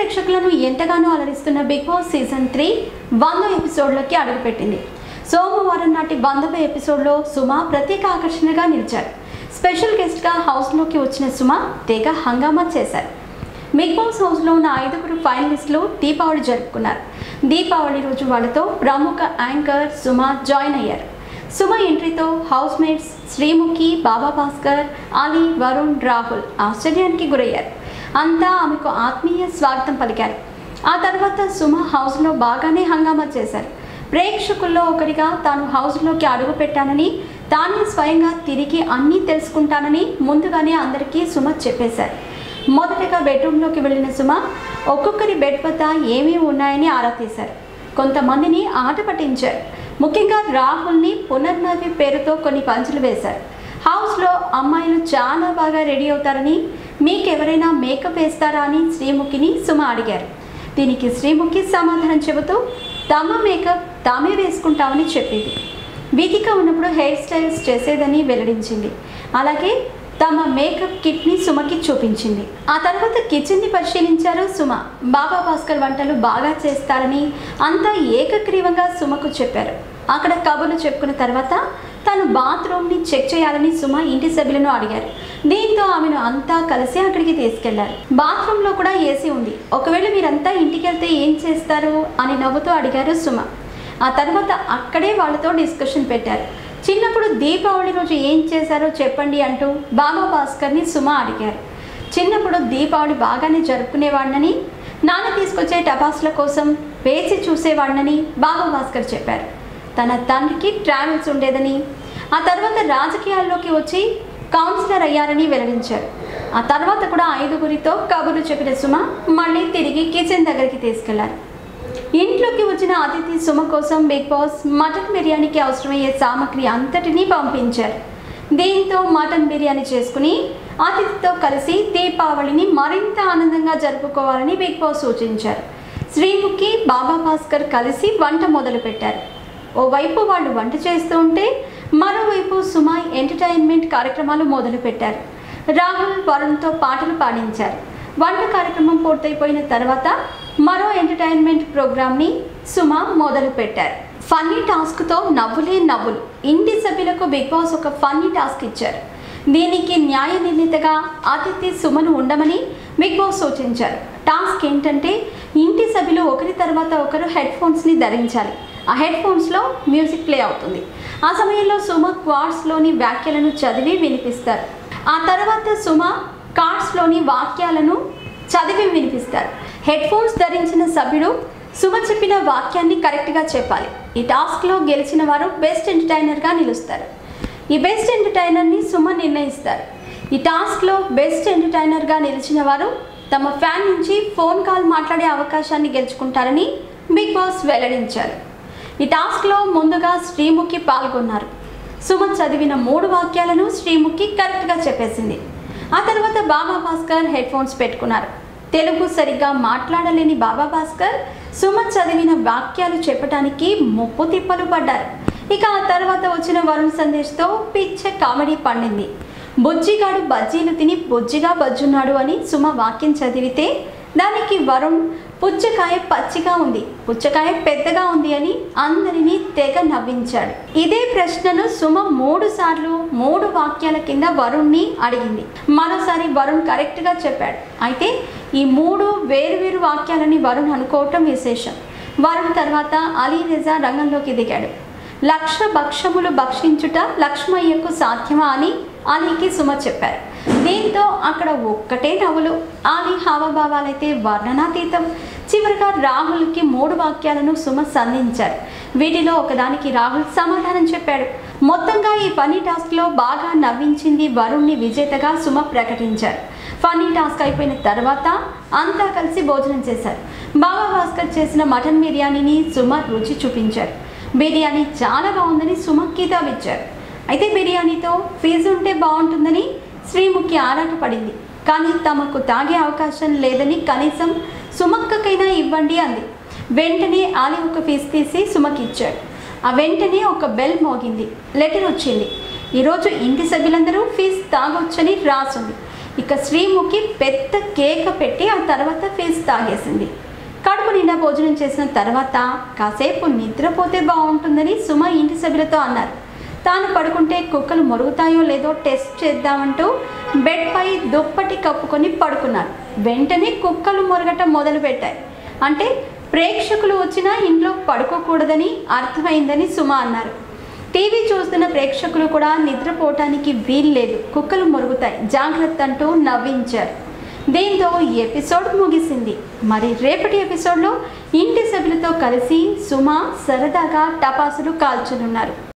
ప్రేక్షకులను ఎంతగానో అలరిస్తున్న బిగ్ బాస్ సీజన్ త్రీ వంద ఎపిసోడ్లోకి అడుగుపెట్టింది సోమవారం నాటి వందవ ఎపిసోడ్లో సుమ ప్రత్యేక ఆకర్షణగా నిలిచారు స్పెషల్ గెస్ట్గా హౌస్లోకి వచ్చిన సుమ తెగ హంగామా చేశారు బిగ్ బాస్ హౌస్లో ఉన్న ఐదుగురు ఫైనలిస్టులు దీపావళి జరుపుకున్నారు దీపావళి రోజు వాళ్ళతో ప్రముఖ యాంకర్ సుమ జాయిన్ అయ్యారు సుమ ఎంట్రీతో హౌస్ మేట్స్ శ్రీముఖి బాబా భాస్కర్ అలీ వరుణ్ రాహుల్ ఆశ్చర్యానికి గురయ్యారు అంతా ఆమెకు ఆత్మీయ స్వాగతం పలికారు ఆ తర్వాత సుమ హౌస్లో బాగానే హంగామా చేశారు ప్రేక్షకుల్లో ఒకరిగా తాను హౌస్లోకి అడుగు పెట్టానని తానే స్వయంగా తిరిగి అన్నీ తెలుసుకుంటానని ముందుగానే అందరికీ సుమ చెప్పేశారు మొదటగా బెడ్రూమ్లోకి వెళ్ళిన సుమ ఒక్కొక్కరి బెడ్ వద్ద ఏమేమి ఉన్నాయని ఆరా తీశారు కొంతమందిని ఆట పట్టించారు ముఖ్యంగా రాహుల్ని పునర్నవి పేరుతో కొన్ని పంచులు వేశారు హౌస్లో అమ్మాయిలు చాలా బాగా రెడీ అవుతారని మీకెవరైనా మేకప్ వేస్తారా అని శ్రీముఖిని సుమ అడిగారు దీనికి శ్రీముఖి సమాధానం చెబుతూ తమ మేకప్ తామే వేసుకుంటామని చెప్పింది వీధిక ఉన్నప్పుడు హెయిర్ స్టైల్స్ చేసేదని వెల్లడించింది అలాగే తమ మేకప్ కిట్ని సుమకి చూపించింది ఆ తర్వాత కిచెన్ని పరిశీలించారు సుమ బాబా భాస్కర్ వంటలు బాగా చేస్తారని అంతా ఏకగ్రీవంగా సుమకు చెప్పారు అక్కడ కబుర్లు చెప్పుకున్న తర్వాత తను బాత్రూమ్ని చెక్ చేయాలని సుమ ఇంటి సభ్యులను అడిగారు దీంతో ఆమెను అంతా కలిసి అక్కడికి తీసుకెళ్లారు బాత్రూంలో కూడా ఏసీ ఉంది ఒకవేళ మీరంతా ఇంటికి వెళ్తే ఏం చేస్తారు అని నవ్వుతూ అడిగారు సుమ ఆ తర్వాత అక్కడే వాళ్ళతో డిస్కషన్ పెట్టారు చిన్నప్పుడు దీపావళి రోజు ఏం చేశారో చెప్పండి అంటూ బాబా భాస్కర్ని సుమ అడిగారు చిన్నప్పుడు దీపావళి బాగానే జరుపుకునేవాడినని నాన్న తీసుకొచ్చే టపాసుల కోసం వేసి చూసేవాడినని బాబా భాస్కర్ చెప్పారు తన తండ్రికి ట్రావెల్స్ ఉండేదని ఆ తర్వాత రాజకీయాల్లోకి వచ్చి కౌన్సిలర్ అయ్యారని వెల్లడించారు ఆ తర్వాత కూడా ఐదుగురితో కబుర్లు చెప్పిన సుమ మళ్ళీ తిరిగి కిచెన్ దగ్గరికి తీసుకెళ్లారు ఇంట్లోకి వచ్చిన అతిథి సుమ కోసం బిగ్ బాస్ మటన్ బిర్యానీకి అవసరమయ్యే సామాగ్రి అంతటినీ పంపించారు దీంతో మటన్ బిర్యానీ చేసుకుని అతిథితో కలిసి దీపావళిని మరింత ఆనందంగా జరుపుకోవాలని బిగ్ బాస్ సూచించారు శ్రీముఖి బాబా భాస్కర్ కలిసి వంట మొదలుపెట్టారు ఓవైపు వాళ్ళు వంట చేస్తూ ఉంటే మరోవైపు సుమ ఎంటర్టైన్మెంట్ కార్యక్రమాలు మొదలుపెట్టారు రాహుల్ వరుణ్తో పాటలు పాడించారు వంట కార్యక్రమం పూర్తయిపోయిన తర్వాత మరో ఎంటర్టైన్మెంట్ ప్రోగ్రామ్ని సుమ మొదలు పెట్టారు ఫన్నీ టాస్క్తో నవ్వులే నవ్వులు ఇంటి సభ్యులకు బిగ్ బాస్ ఒక ఫన్నీ టాస్క్ ఇచ్చారు దీనికి న్యాయ నిర్ణీతగా అతిథి సుమను ఉండమని బిగ్ బాస్ సూచించారు టాస్క్ ఏంటంటే ఇంటి సభ్యులు ఒకరి తర్వాత ఒకరు హెడ్ ఫోన్స్ని ధరించాలి ఆ హెడ్ ఫోన్స్లో మ్యూజిక్ ప్లే అవుతుంది ఆ సమయంలో సుమ క్వార్డ్స్లోని వ్యాఖ్యలను చదివి వినిపిస్తారు ఆ తర్వాత సుమ కార్డ్స్లోని వాక్యాలను చదివి వినిపిస్తారు హెడ్ ఫోన్స్ ధరించిన సభ్యుడు సుమ చెప్పిన వాక్యాన్ని కరెక్ట్గా చెప్పాలి ఈ టాస్క్లో గెలిచిన వారు బెస్ట్ ఎంటర్టైనర్గా నిలుస్తారు ఈ బెస్ట్ ఎంటర్టైనర్ని సుమ నిర్ణయిస్తారు ఈ టాస్క్లో బెస్ట్ ఎంటర్టైనర్గా నిలిచిన వారు తమ ఫ్యాన్ నుంచి ఫోన్ కాల్ మాట్లాడే అవకాశాన్ని గెలుచుకుంటారని బిగ్ బాస్ వెల్లడించారు ఈ టాస్క్లో ముందుగా శ్రీముఖి పాల్గొన్నారు సుమ చదివిన మూడు వాక్యాలను శ్రీముఖి కరెక్ట్గా చెప్పేసింది ఆ తర్వాత బాబా భాస్కర్ హెడ్ ఫోన్స్ పెట్టుకున్నారు తెలుగు సరిగ్గా మాట్లాడలేని బాబా భాస్కర్ సుమ చదివిన వాక్యాలు చెప్పడానికి ముప్పు తిప్పలు పడ్డారు ఇక ఆ తర్వాత వచ్చిన వరుణ్ సందేశ్తో పిచ్చ కామెడీ పండింది బుజ్జిగాడు బజ్జీలు తిని బుజ్జిగా బజ్జున్నాడు అని సుమ వాక్యం చదివితే దానికి వరుణ్ పుచ్చకాయ పచ్చిగా ఉంది పుచ్చకాయ పెద్దగా ఉంది అని అందరినీ తెగ నవ్వించాడు ఇదే ప్రశ్నను సుమ మూడు సార్లు మూడు వాక్యాల కింద వరుణ్ణి అడిగింది మరోసారి వరుణ్ కరెక్ట్గా చెప్పాడు అయితే ఈ మూడు వేరువేరు వాక్యాలని వరుణ్ అనుకోవటం విశేషం వరుణ్ తర్వాత అలీ రిజా రంగంలోకి దిగాడు లక్ష భక్షములు భక్షించుట లక్ష్మయ్యకు సాధ్యమా అని అలీకి సుమ చెప్పారు దీంతో అక్కడ ఒక్కటే నవ్వులు ఆలీ హావభావాలైతే వర్ణనాతీతం చివరిగా రాహుల్కి మూడు వాక్యాలను సుమ సంధించారు వీటిలో ఒకదానికి రాహుల్ సమాధానం చెప్పాడు మొత్తంగా ఈ ఫనీ టాస్క్లో బాగా నవ్వించింది వరుణ్ణి విజేతగా సుమ ప్రకటించారు ఫనీ టాస్క్ అయిపోయిన తర్వాత అంతా కలిసి భోజనం చేశారు బాబా భాస్కర్ చేసిన మటన్ బిర్యానీని సుమ రుచి చూపించారు బిర్యానీ చాలా బాగుందని సుమ కితాబ్ ఇచ్చారు అయితే బిర్యానీతో ఫీజు ఉంటే బాగుంటుందని శ్రీముఖి ఆరాటపడింది కానీ తమకు తాగే అవకాశం లేదని కనీసం సుమక్కకైనా ఇవ్వండి అంది వెంటనే ఆలి ఒక ఫీజు తీసి సుమకి ఇచ్చాడు ఆ వెంటనే ఒక బెల్ మోగింది లెటర్ వచ్చింది ఈరోజు ఇంటి సభ్యులందరూ ఫీజు తాగొచ్చని రాసుంది ఇక శ్రీముఖి పెద్ద కేక పెట్టి ఆ తర్వాత ఫీజు తాగేసింది కడుపు నిండా భోజనం చేసిన తర్వాత కాసేపు నిద్రపోతే బాగుంటుందని సుమ ఇంటి సభ్యులతో అన్నారు తాను పడుకుంటే కుక్కలు మొరుగుతాయో లేదో టెస్ట్ చేద్దామంటూ బెడ్పై దుప్పటి కప్పుకొని పడుకున్నారు వెంటనే కుక్కలు మొరగటం మొదలుపెట్టాయి అంటే ప్రేక్షకులు వచ్చినా ఇంట్లో పడుకోకూడదని అర్థమైందని సుమ అన్నారు టీవీ చూస్తున్న ప్రేక్షకులు కూడా నిద్రపోవటానికి వీల్లేదు కుక్కలు మొరుగుతాయి జాగ్రత్త అంటూ నవ్వించారు దీంతో ఈ ఎపిసోడ్ ముగిసింది మరి రేపటి ఎపిసోడ్లో ఇంటి సభ్యులతో కలిసి సుమ సరదాగా టపాసులు కాల్చనున్నారు